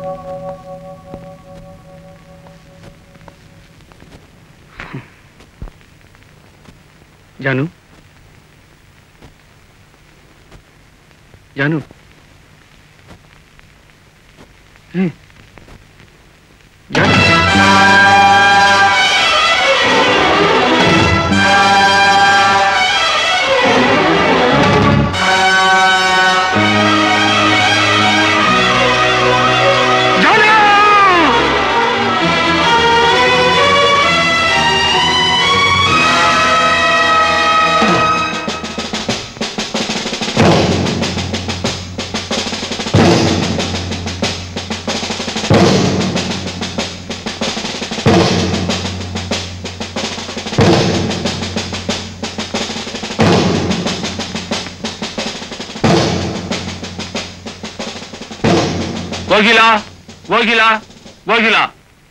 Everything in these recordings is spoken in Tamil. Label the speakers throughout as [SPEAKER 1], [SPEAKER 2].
[SPEAKER 1] ஜானு ஜானு ஏய். ஜானு
[SPEAKER 2] கோகிலா கோகிலா கோகிலா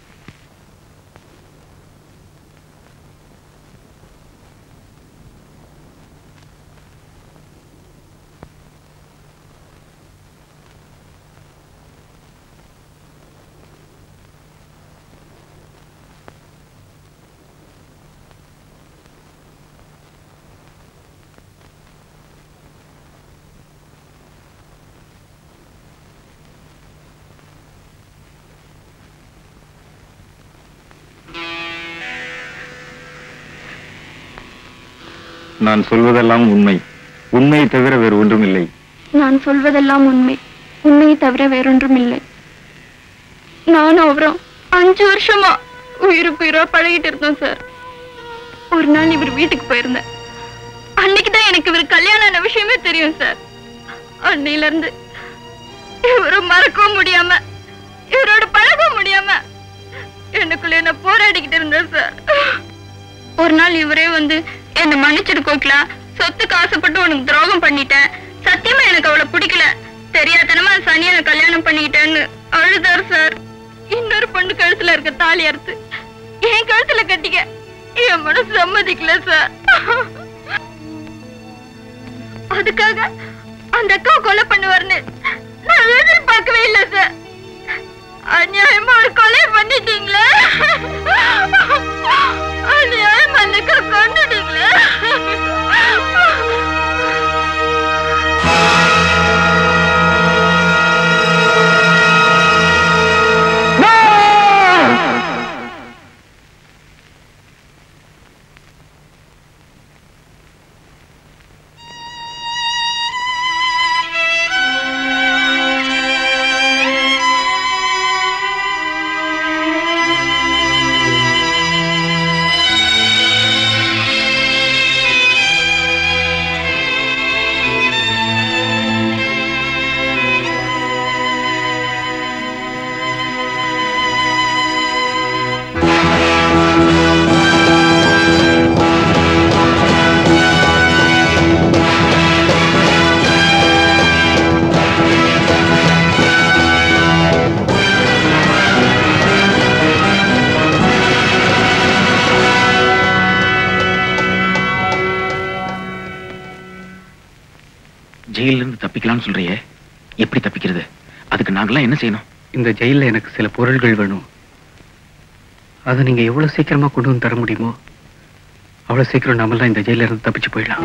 [SPEAKER 3] நான் சொல்வதெல்லாம் உண்மை உண்மையை தவிர வேறு ஒன்றுமில்லை
[SPEAKER 4] நான் சொல்வதெல்லாம் உண்மை உண்மையை தவிர வேறொன்றும் இல்லை நானும் அவரும் அஞ்சு வருஷமா உயிருக்கு உயிரா பழகிட்டு இருந்தோம் சார் ஒரு நாள் இவர் வீட்டுக்கு போயிருந்தேன் அன்னைக்கு தான் எனக்கு இவர் கல்யாணம் ஆன விஷயமே தெரியும் சார் அன்னையில இருந்து இவரை மறக்கவும் முடியாம இவரோட பழக முடியாம எனக்குள்ள என்ன போராடிக்கிட்டு இருந்தேன் சார் ஒரு நாள் இவரே வந்து என்ன மன்னிச்சிடு கோகிலா சொத்துக்கு ஆசைப்பட்டு உனக்கு துரோகம் பண்ணிட்டேன் சத்தியமா எனக்கு அவளை பிடிக்கல தெரியாதனமா சனியனை கல்யாணம் பண்ணிக்கிட்டேன்னு அழுதார் சார் இன்னொரு பொண்ணு கழுத்துல இருக்க தாலி அறுத்து என் கழுத்துல கட்டிக்க என் மனசு சம்மதிக்கல சார் அதுக்காக அந்த அக்கா கொலை பண்ணுவார்னு நான் எதிர்பார்க்கவே இல்லை சார் அநியாயமா ஒரு கொலை பண்ணிட்டீங்களே அநியாயமா அந்த அக்கா கொண்டுட்டீங்களே
[SPEAKER 2] ஜெயில இருந்து தப்பிக்கலாம்னு சொல்றியே எப்படி தப்பிக்கிறது அதுக்கு நாங்கெல்லாம் என்ன செய்யணும்
[SPEAKER 1] இந்த ஜெயில்ல எனக்கு சில பொருள்கள் வேணும் அதை நீங்க எவ்வளவு சீக்கிரமா கொண்டு வந்து தர முடியுமோ அவ்வளவு சீக்கிரம் நாமெல்லாம் இந்த ஜெயில இருந்து தப்பிச்சு போயிடலாம்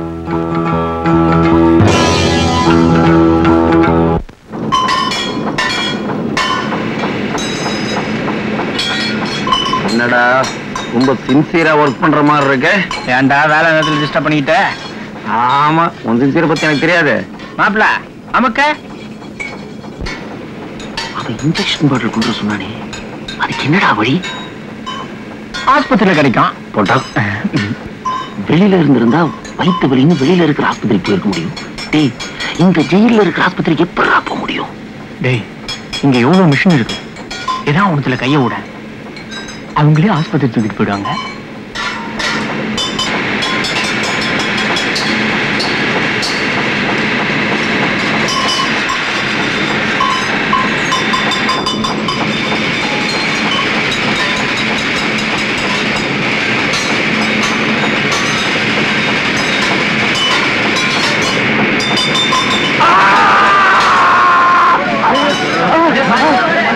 [SPEAKER 3] என்னடா ரொம்ப சின்சியரா ஒர்க் பண்ற மாதிரி இருக்கு
[SPEAKER 2] ஏன்டா வேலை நேரத்தில் டிஸ்டர்ப் பண்ணிக்கிட்ட
[SPEAKER 3] ஆமா உன் சின்சியரை பத்தி எனக்கு தெரியாது
[SPEAKER 2] மாப்பிள அமக்க
[SPEAKER 3] அவன் இன்ஜெக்ஷன் பாட்டில் கொண்டு வர சொன்னானே அதுக்கு என்னடா வழி
[SPEAKER 2] ஆஸ்பத்திரியில கிடைக்கும்
[SPEAKER 3] போட்டா வெளியில இருந்திருந்தா வயிற்று வலின்னு வெளியில இருக்கிற ஆஸ்பத்திரிக்கு போயிருக்க முடியும் டேய் இந்த ஜெயில இருக்கிற ஆஸ்பத்திரிக்கு எப்படா போக முடியும்
[SPEAKER 2] டேய் இங்க எவ்வளவு மிஷின் இருக்கு ஏதாவது ஒண்ணுத்துல கைய விட அவங்களே ஆஸ்பத்திரி தூக்கிட்டு போயிடுவாங்க
[SPEAKER 3] ஆ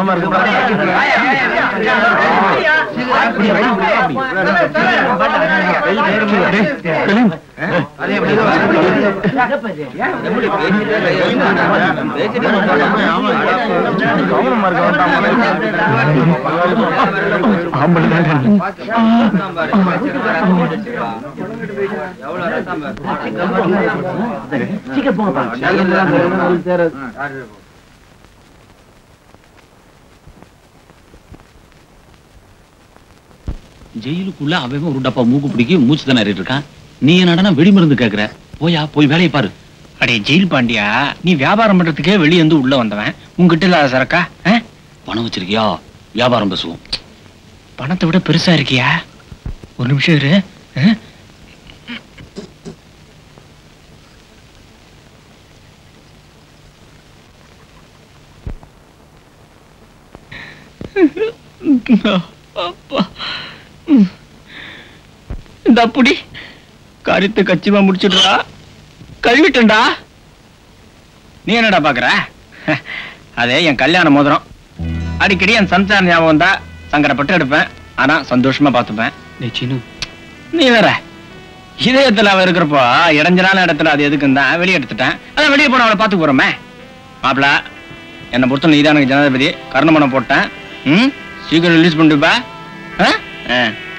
[SPEAKER 3] ஜெயிலுக்குள்ள அவன் ஒரு டப்பா மூக்கு பிடிக்கி மூச்சு திணறிட்டு இருக்கான் நீ என்னடா வெடி மருந்து கேக்குற போயா போய் வேலையை பாரு
[SPEAKER 2] அடே ஜெயில் பாண்டியா நீ வியாபாரம் பண்றதுக்கே வெளிய இருந்து உள்ள வந்தவன் உங்ககிட்ட இல்லாத சரக்கா ஆ?
[SPEAKER 3] பணம் வச்சிருக்கியா வியாபாரம் பேசுவோம்
[SPEAKER 2] பணத்தை விட பெருசா இருக்கியா ஒரு நிமிஷம் இரு ஆ? அப்பா. ம். இந்த அப்படி காரியத்தை கச்சிமா முடிச்சிடுறா கழுவிட்டேன்டா நீ என்னடா பாக்குற அதே என் கல்யாண மோதிரம் அடிக்கடி என் சம்சார ஞாபகம் தான் சங்கடப்பட்டு எடுப்பேன் ஆனா சந்தோஷமா பார்த்துப்பேன்
[SPEAKER 1] டேய் சீனு
[SPEAKER 2] நீ வேற இதயத்துல அவ இருக்கிறப்போ இடைஞ்சலான இடத்துல அது எதுக்குன்னு தான் வெளியே எடுத்துட்டேன் அதான் வெளியே போன அவளை பார்த்து போறோமே மாப்பிள என்னை பொறுத்த நீ தான் எனக்கு ஜனாதிபதி கருணமணம் போட்டேன் ம் சீக்கிரம் ரிலீஸ் பண்ணிட்டுப்பா ஆ? ஆ.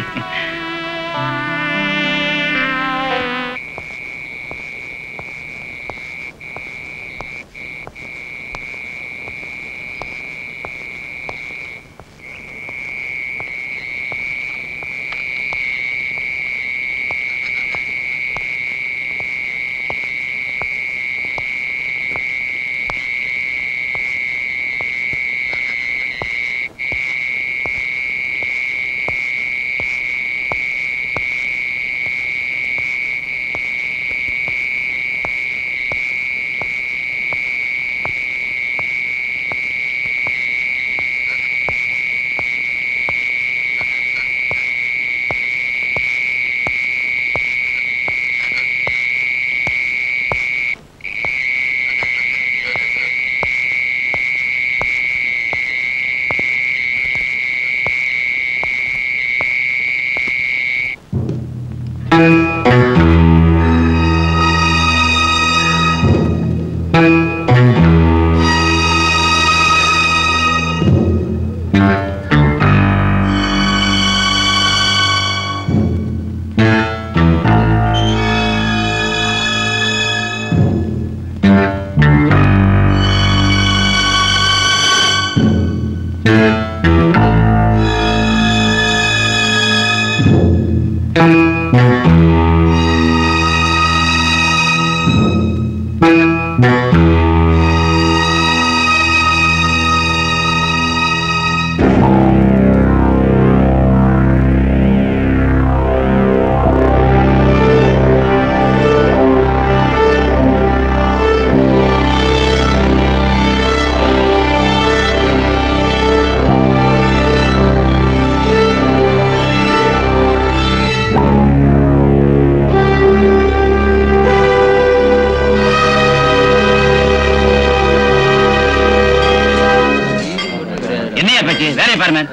[SPEAKER 2] என்னையா பேச்சு வேலையை பாரு மேன்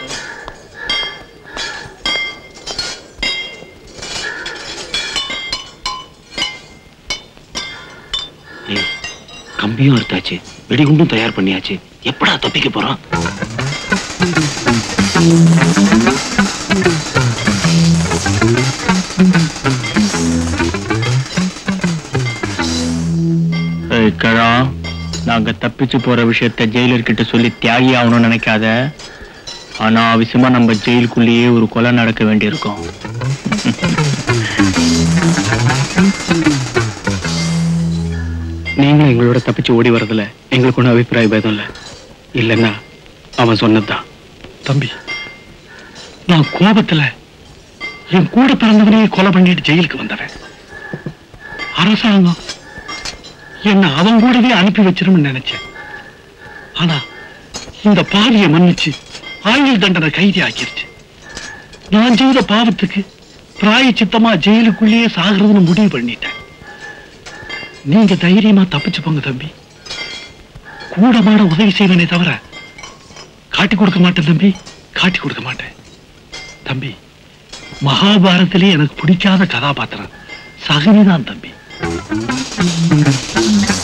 [SPEAKER 3] ஏய், கம்பியும் அறுத்தாச்சு வெடிகுண்டும் தயார் பண்ணியாச்சு எப்படா தப்பிக்க போறோம்
[SPEAKER 2] கழா நாங்க தப்பிச்சு போற விஷயத்த ஜெயிலர் கிட்ட சொல்லி தியாகி ஆகணும்னு நினைக்காத ஆனா அவசியமா நம்ம ஜெயிலுக்குள்ளேயே ஒரு கொலை நடக்க வேண்டியிருக்கும்
[SPEAKER 1] நீங்களும் எங்களோட தப்பிச்சு ஓடி வரதுல எங்களுக்கு ஒன்றும் அபிப்பிராய பேதம் இல்லை இல்லைன்னா அவன் சொன்னதுதான்
[SPEAKER 5] தம்பி நான் கோபத்துல என் கூட பிறந்தவனையே கொலை பண்ணிட்டு ஜெயிலுக்கு வந்தவன் அரசாங்கம் என்ன அவன் கூடவே அனுப்பி வச்சிரும்னு நினைச்சேன் ஆனா இந்த பாவியை மன்னிச்சு ஆயுள் தண்டனை கைதி ஆக்கிருச்சு நான் செய்த பாவத்துக்கு பிராய சித்தமா ஜெயிலுக்குள்ளேயே சாகிறதுன்னு முடிவு பண்ணிட்டேன் நீங்க தைரியமா தப்பிச்சு போங்க தம்பி கூட மாட உதவி செய்வனே தவிர காட்டி கொடுக்க மாட்டேன் தம்பி காட்டி கொடுக்க மாட்டேன் தம்பி மகாபாரதத்திலே எனக்கு பிடிக்காத கதாபாத்திரம் சகனிதான் தம்பி